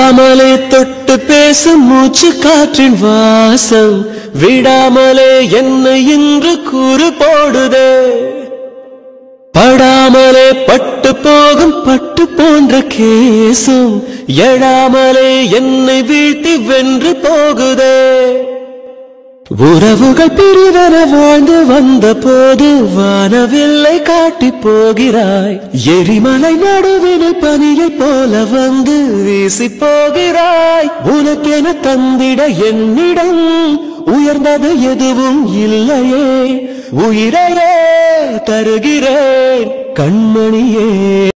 தொடாமலே தொட்டு பேசும் மூச்சு காற்றின் வாசம் விடாமலே என்னை இன்று கூறு போடுதே படாமலே பட்டு போகும் பட்டு போன்ற கேசும் எழாமலே என்னை வீழ்த்தி வென்று போகுதே உறவுகள் பிரிவன வாழ்ந்து வந்த போது வானவில்லை காட்டி போகிறாய் எரிமலை நடுவினில் பனியைப் போல வந்து வீசி போகிறாய் உனக்கென தந்திட என்னிடம் உயர்ந்தது எதுவும் இல்லையே உயிரையே தருகிறேன் கண்மணியே